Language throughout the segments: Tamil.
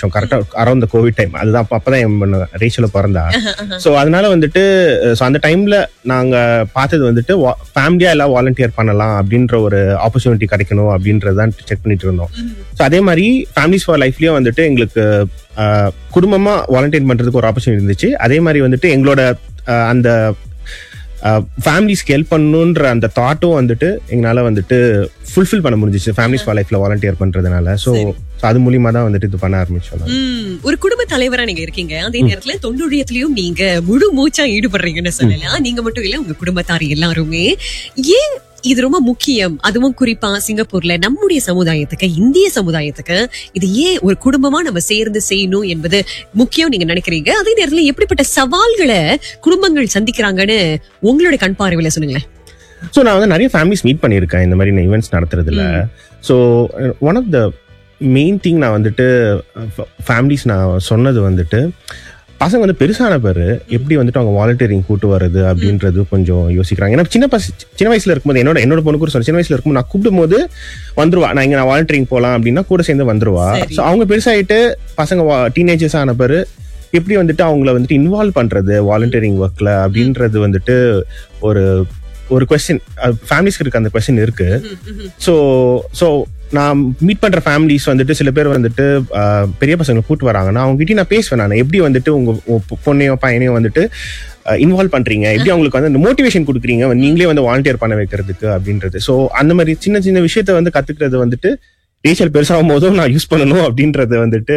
ஆரம்பிச்சோம் கரெக்டா அரௌண்ட் த கோவிட் டைம் அதுதான் அப்ப அப்பதான் என் ரேஷியோல பிறந்தா ஸோ அதனால வந்துட்டு ஸோ அந்த டைம்ல நாங்க பார்த்தது வந்துட்டு ஃபேமிலியா எல்லாம் வாலண்டியர் பண்ணலாம் அப்படின்ற ஒரு ஆப்பர்ச்சுனிட்டி கிடைக்கணும் அப்படின்றது தான் செக் பண்ணிட்டு இருந்தோம் ஸோ அதே மாதிரி ஃபேமிலிஸ் ஃபார் லைஃப்லயும் வந்துட்டு எங்களுக்கு அஹ், குடும்பமா வாலண்டியர் பண்றதுக்கு ஒரு ஆப்பர்ச்சுனிட்டி இருந்துச்சு அதே மாதிரி வந்துட்டு எங்களோட அஹ், அந்த ஃபேமிலிஸ்க்கு ஹெல்ப் பண்ணணுன்ற அந்த தாட்டும் வந்துட்டு எங்களால வந்துட்டு ஃபுல்ஃபில் பண்ண முடிஞ்சிச்சு ஃபேமிலிஸ் ஃபார் லைஃப்ல வாலண்டியர் பண்றதுனால ஸோ அது மூலியமா தான் வந்துட்டு இது பண்ண ஆரம்பிச்சோம் நாங்க. ம், ஒரு குடும்ப தலைவரா நீங்க இருக்கீங்க அதே நேரத்துல தொண்டுழியத்திலயும் நீங்க முழு மூச்சா ஈடுபடுறீங்கன்னு சொல்லலாம் நீங்க மட்டும் இல்ல உங்க குடும்பத்தார் எல்லாருமே ஏன் இது ரொம்ப முக்கியம் அதுவும் குறிப்பா சிங்கப்பூர்ல நம்முடைய சமுதாயத்துக்கு இந்திய சமுதாயத்துக்கு இது ஏன் ஒரு குடும்பமா நம்ம சேர்ந்து செய்யணும் என்பது முக்கியம் நீங்க நினைக்கிறீங்க அதே நேரத்துல எப்படிப்பட்ட சவால்களை குடும்பங்கள் சந்திக்கிறாங்கன்னு உங்களுடைய கண் பார்வையில சொல்லுங்களேன் ஸோ நான் வந்து நிறைய ஃபேமிலிஸ் மீட் பண்ணியிருக்கேன் இந்த மாதிரி ஈவெண்ட்ஸ் நடத்துறதுல so one of the main thing நான் வந்துட்டு ஃபேமிலிஸ் நான் சொன்னது வந்துட்டு பசங்க வந்து பெருசான பேர் எப்படி வந்துட்டு அவங்க வாலண்டியரிங் கூட்டு வர்றது அப்படின்றது கொஞ்சம் யோசிக்கிறாங்க ஏன்னா சின்ன பச சின்ன வயசுல இருக்கும்போது என்னோட என்னோட பொண்ணு கூட சொன்ன சின்ன வயசுல இருக்கும்போது நான் கூப்பிடும் போது வந்துருவா நான் இங்க நான் வாலண்டியரிங் போலாம் அப்படின்னா கூட சேர்ந்து வந்துருவா சரி. ஸோ அவங்க பெருசாயிட்டு பசங்க டீனேஜர்ஸ் ஆன பேர் எப்படி வந்துட்டு அவங்கள வந்துட்டு இன்வால்வ் பண்றது வாலண்டியரிங் ஒர்க்ல அப்படின்றது வந்துட்டு ஒரு ஒரு கொஸ்டின் ஃபேமிலிஸ்க்கு இருக்க அந்த கொஸ்டின் இருக்கு ஸோ ஸோ நான் மீட் பண்ற ஃபேமிலிஸ் வந்துட்டு சில பேர் வந்துட்டு அஹ், பெரிய பசங்களை கூட்டு வராங்கன்னா அவங்க கிட்ட நான் பேசுவேன் நான் எப்படி வந்துட்டு உங்க உங்க பொ- பொண்ணையோ பையனையோ வந்துட்டு இன்வால்வ் பண்றீங்க எப்படி அவங்களுக்கு வந்து மோட்டிவேஷன் கொடுக்குறீங்க நீங்களே வந்து வாலண்டியர் பண்ண வைக்கிறதுக்கு அப்படின்றது ஸோ அந்த மாதிரி சின்ன சின்ன விஷயத்த வந்து கத்துக்கிறது வந்துட்டு ரீச்சல் பெருசாகும் போதும் நான் யூஸ் பண்ணணும் அப்படின்றது வந்துட்டு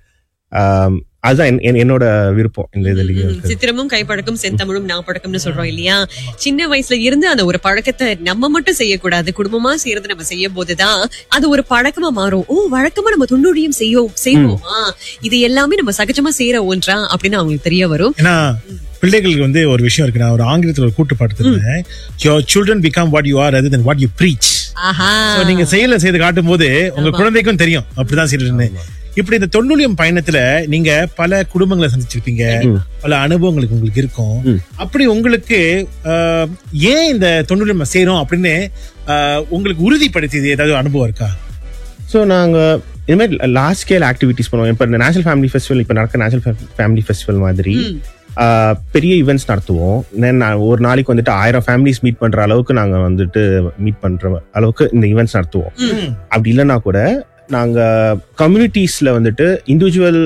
ஆம், அதுதான் என்- என்- என்னோட விருப்பம் இந்த இதுலயும் ம், இருக்கு. சித்திரமும் கைப்பழக்கம் செந்தமிழும் நான் பழக்கம்னு சொல்றோம் இல்லையா சின்ன வயசுல இருந்து அந்த ஒரு பழக்கத்தை நம்ம மட்டும் செய்யக்கூடாது குடும்பமா செய்யறது நம்ம செய்யும் போதுதான் அது ஒரு பழக்கமா மாறும் ஓ வழக்கமா நம்ம துண்டுழியும் செய்யும் செய்வோமா இது எல்லாமே நம்ம சகஜமா செய்யற ஒன்றா அப்படின்னு அவங்களுக்கு தெரிய வரும் ஏன்னா பிள்ளைகளுக்கு வந்து ஒரு விஷயம் இருக்கு நான் ஒரு ஆங்கிலத்துல ஒரு கூட்டு பாடுத்துருந்தேன் your children become what you are அது தென் வாட் யூ ப்ரீச் ஆஹா நீங்க செயல செய்து காட்டும் போது உங்க குழந்தைக்கும் தெரியும் அப்படிதான் செய்யறேன்னு இப்படி இந்த தொண்ணூலியம் பயணத்துல நீங்க பல குடும்பங்களை சந்திச்சிருப்பீங்க பல அனுபவங்களுக்கு உங்களுக்கு இருக்கும் அப்படி உங்களுக்கு ஆஹ், ஏன் இந்த தொண்ணூலியம் செய்யறோம் அப்படின்னு ஆஹ், உங்களுக்கு உறுதிப்படுத்தியது ஏதாவது அனுபவம் இருக்கா ஸோ நாங்கள் இதுமாதிரி லார்ஜ் ஸ்கேல் ஆக்டிவிட்டிஸ் பண்ணுவோம் இப்போ இந்த நேஷனல் ஃபேமிலி ஃபெஸ்டிவல் இப்போ நடக்க நேஷனல் ஃபேமிலி ஃபெஸ்டிவல் மாதிரி ஆஹ், பெரிய ஈவெண்ட்ஸ் நடத்துவோம் தென் ஒரு நாளைக்கு வந்துட்டு ஆயிரம் ஃபேமிலிஸ் மீட் பண்ற அளவுக்கு நாங்கள் வந்துட்டு மீட் பண்ற அளவுக்கு இந்த ஈவெண்ட்ஸ் நடத்துவோம் அப்படி இல்லைன்னா கூட நாங்கள் கம்யூனிட்டிஸில் வந்துட்டு இண்டிவிஜுவல்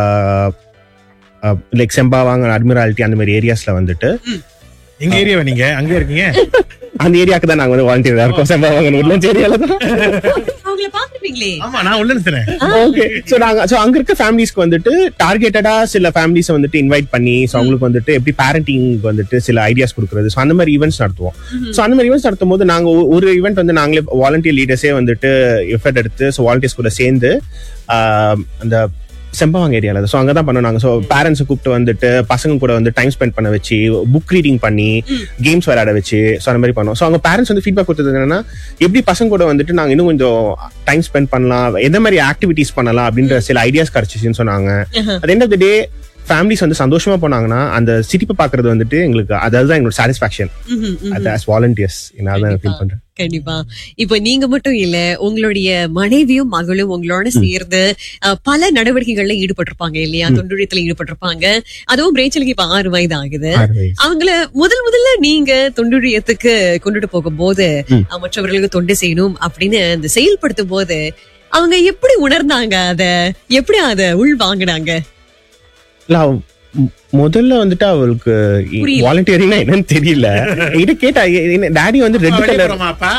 லைக் செம்பாவாங்க அட்மிராலிட்டி அந்த மாதிரி ஏரியாஸ்ல வந்துட்டு எங்க ஏரியாவை நீங்க அங்க இருக்கீங்க அந்த ஏரியாவுக்கு தான் நாங்கள் வந்து வாலண்டியராக இருக்கோம் செம்பாவாங்க உட்லன்ஸ் ஏரியாவில் தான் அவங்கள பாத்துருப்பீங்களே ஆமா நான் உள்ள நிறுத்துறேன் ஓகே சோ நாங்க சோ அங்க இருக்க ஃபேமிலிஸ்க்கு வந்துட்டு டார்கெட்டடா சில ஃபேமிலிஸ் வந்துட்டு இன்வைட் பண்ணி சோ அவங்களுக்கு வந்துட்டு எப்படி பேரண்டிங் வந்துட்டு சில ஐடியாஸ் கொடுக்கறது சோ அந்த மாதிரி ஈவெண்ட்ஸ் நடத்துவோம் சோ அந்த மாதிரி ஈவெண்ட்ஸ் நடத்தும் போது நாங்க ஒ- ஒரு ஈவெண்ட் வந்து நாங்களே வாலண்டியர் லீடர்ஸே வந்துட்டு எஃபர்ட் எடுத்து சோ வாலண்டியர்ஸ் கூட சேர்ந்து ஆஹ், அந்த செம்பவாங்க ஏரியால ஸோ அங்கதான் பண்ணோம் நாங்க ஸோ பேரண்ட்ஸ் கூப்பிட்டு வந்துட்டு பசங்க கூட வந்து டைம் ஸ்பெண்ட் பண்ண வச்சு புக் ரீடிங் பண்ணி கேம்ஸ் விளையாட வச்சு ஸோ அந்த மாதிரி பண்ணோம் ஸோ அவங்க பேரண்ட்ஸ் வந்து ஃபீட்பேக் கொடுத்தது என்னன்னா எப்படி பசங்க கூட வந்துட்டு நாங்க இன்னும் கொஞ்சம் டைம் ஸ்பெண்ட் பண்ணலாம் எந்த மாதிரி ஆக்டிவிட்டிஸ் பண்ணலாம் அப்படின்ற சில ஐடியாஸ் கிடைச்சிச்சுன்னு சொன்னாங்க at the end of the day families வந்து சந்தோஷமா போனாங்கன்னா அந்த சிரிப்பை பாக்குறது வந்துட்டு எங்களுக்கு அதுதான் எங்களோட சாட்டிஸ்பாக்சன் ம்ஹும், ம்ஹும். அது ஆஸ் வாலண்டியர்ஸ் நான் தான் ஃபீல் பண்றேன் கண்டிப்பா இப்ப நீங்க மட்டும் இல்ல உங்களுடைய மனைவியும் மகளும் உங்களோட சேர்ந்து அஹ், பல நடவடிக்கைகள்ல ஈடுபட்டிருப்பாங்க இல்லையா தொண்டுழியத்துல ஈடுபட்டிருப்பாங்க அதுவும் ரேச்சலுக்கு இப்ப ஆறு வயது ஆகுது ஆறு வயசு. அவங்கள முதல் முதல்ல நீங்க தொண்டுழியத்துக்கு கொண்டுட்டு போகும்போது ம். அஹ், மற்றவர்களுக்கு தொண்டு செய்யணும் அப்படின்னு அந்த செயல்படுத்தும் போது அவங்க எப்படி உணர்ந்தாங்க அத எப்படி அத உள் வாங்கினாங்க இல்ல அவ மு- முதல்ல வந்துட்டு அவளுக்கு புரியல. வாலண்டியரிங்னா என்னன்னு தெரியல இது கேட்டா டாடி வந்து ரெட் வெளிய கலர் போறோமா, அப்பா?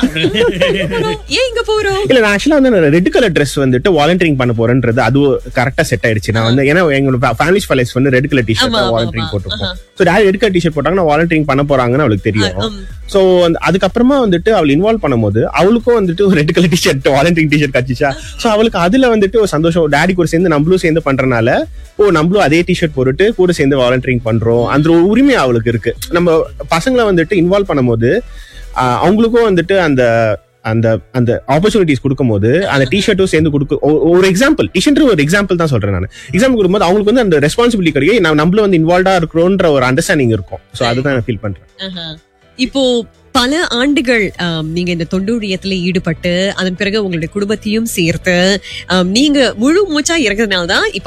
ஏன் இங்க போறோம் இல்ல நான் ஆக்சுவலா வந்து ரெட் கலர் ட்ரெஸ் வந்துட்டு வாலண்டியரிங் பண்ண போறேன்றது அது கரெக்டா செட் ஆயிடுச்சு நான் வந்து ஏன்னா எங்களோட ஃபேமிலி ஃபலைஸ் வந்து ரெட் கலர் டிஷர்ட் ஆமா, ஆமா, வாலண்டியரிங் ஆமா. போட்டிருப்போம் so daddy red colour t-shirt போட்டாங்க நான் வாலண்டியரிங் பண்ண போறாங்கன்னு அவளுக்கு தெரியும் ம். சோ அதுக்கப்புறமா வந்துட்டு அவள் இன்வால்வ் பண்ணும்போது அவளுக்கும் வந்துட்டு ஒரு red colour t-shirt volunteering t-shirt கட்சிச்சா சோ அவளுக்கு அதுல வந்துட்டு ஒரு சந்தோஷம் டாடி கூட சேர்ந்து நம்மளும் சேர்ந்து பண்றனால ஓ நம்மளும் அதே டிஷர்ட் போட்டுட்டு கூட சேர்ந்து வாலண்டியரிங் பண்றோம் அந்த ஒரு உரிமை அவளுக்கு இருக்கு நம்ம பசங்களை வந்துட்டு இன்வால்வ் பண்ணும்போது ஆஹ், அவங்களுக்கும் வந்துட்டு அந்த அந்த அந்த ஆப்பர்ச்சுனிட்டிஸ் கொடுக்கும்போது அந்த டிஷர்ட்டும் சேர்ந்து கொடுக்க ஒ- ஒரு எக்ஸாம்பிள் டிஷர்ட் ஒரு எக்ஸாம்பிள் தான் சொல்றேன் நான் எக்ஸாம்பிள் கொடுக்கும்போது அவங்களுக்கு வந்து அந்த ரெஸ்பான்சிபிலிட்டி கிடைக்கும் நான் நம்மளும் வந்து இன்வால்வ்டா இருக்கிறோன்ற ஒரு அண்டர்ஸ்டாண்டிங் இருக்கும் சோ அதுதான் நான் ஃபீல் பண்றேன் ஆஹா. இப்போ பல ஆண்டுகள் ஆம், நீங்க இந்த தொண்டூழியத்துல ஈடுபட்டு அதன் பிறகு உங்களுடைய குடும்பத்தையும் சேர்த்து ஆம், நீங்க முழு மூச்சா இறங்குறதுனால தான் இப்ப